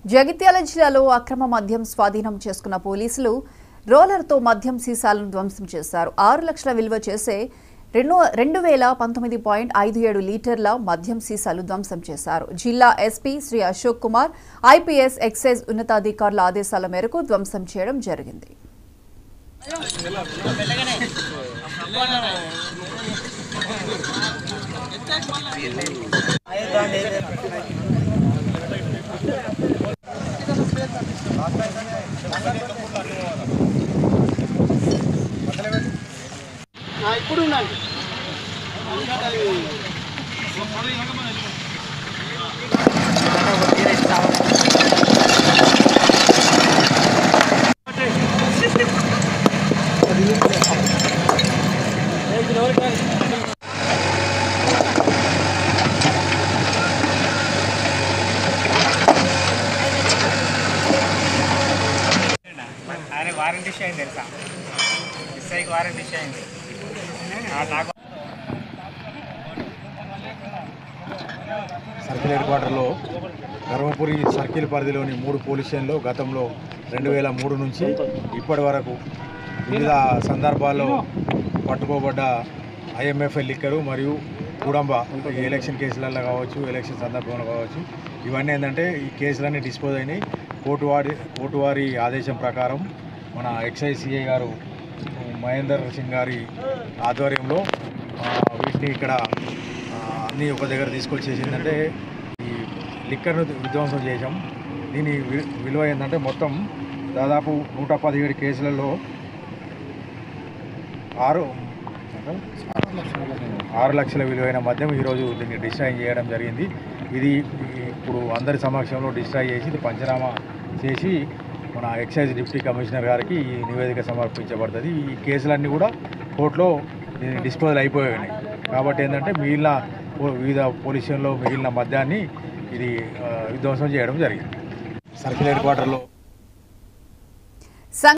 జగిత్యాల జిల్లాలో అక్రమ మద్యం స్వాధీనం చేసుకున్న పోలీసులు రోలర్తో మద్యం సీసాలను ధ్వంసం చేశారు ఆరు లక్షల విలువ చేసే రెండు రెండు వేల పంతొమ్మిది పాయింట్ ఐదు ఏడు లీటర్ల మద్యం సీసాలు ధ్వంసం చేశారు జిల్లా SP Shri Ashok Kumar IPS excise ఉన్నతాధికారుల ఆదేశాల మేరకు ధ్వంసం చేయడం జరిగింది ఇప్పుడు ఉండండి ఆయన వారంటీ ఇష్యూ అయింది తెలుసా ఎస్ఐకి వారంటీ ఇష్యూ అయింది ఆ నాకు సర్కిల్ హెడ్ క్వార్టర్లో ధర్మపురి సర్కిల్ పరిధిలోని మూడు పోలీస్ స్టేషన్లో గతంలో రెండు వేల మూడు నుంచి ఇప్పటి వరకు వివిధ సందర్భాల్లో పట్టుకోబడ్డ ఐఎంఎఫ్ఎల్ లిక్కరు మరియు కుడంబ ఈ ఎలక్షన్ కేసులలో కావచ్చు ఎలక్షన్ సందర్భంలో కావచ్చు ఇవన్నీ ఏంటంటే ఈ కేసులన్నీ డిస్పోజ్ అయినాయి కోర్టు వారి కోర్టు వారి ఆదేశం ప్రకారం మన ఎక్సైజ్ సిఐ గారు మహేందర్ సింగ్ గారి ఆధ్వర్యంలో ఆ, వీటిని ఇక్కడ ఆ, అన్నీ ఒక దగ్గర తీసుకొచ్చేసి ఏంటంటే ఈ లిక్కర్ను విధ్వంసం చేసాం దీని వి- విలువ ఏంటంటే మొత్తం దాదాపు నూట పదిహేడు కేసులలో ఆరు ఆరు లక్షల విలువైన మద్యం ఈరోజు దీన్ని డిస్ట్రాయ్ చేయడం జరిగింది ఇది ఇప్పుడు అందరి సమక్షంలో డిస్ట్రాయ్ చేసి ఇది పంచనామా చేసి మన ఎక్సైజ్ డిప్యూటీ కమిషనర్ గారికి ఈ నివేదిక సమర్పించబడుతుంది ఈ కేసులన్నీ కూడా కోర్టులో డిస్పోజల్ అయిపోయాయి కాబట్టి ఏంటంటే మిగిలిన పో- వివిధ పోలీస్ స్టేషన్లో మిగిలిన మద్యాన్ని ఇది ఆ, విధ్వంసం చేయడం జరిగింది సర్కిల్ హెడ్ క్వార్టర్లో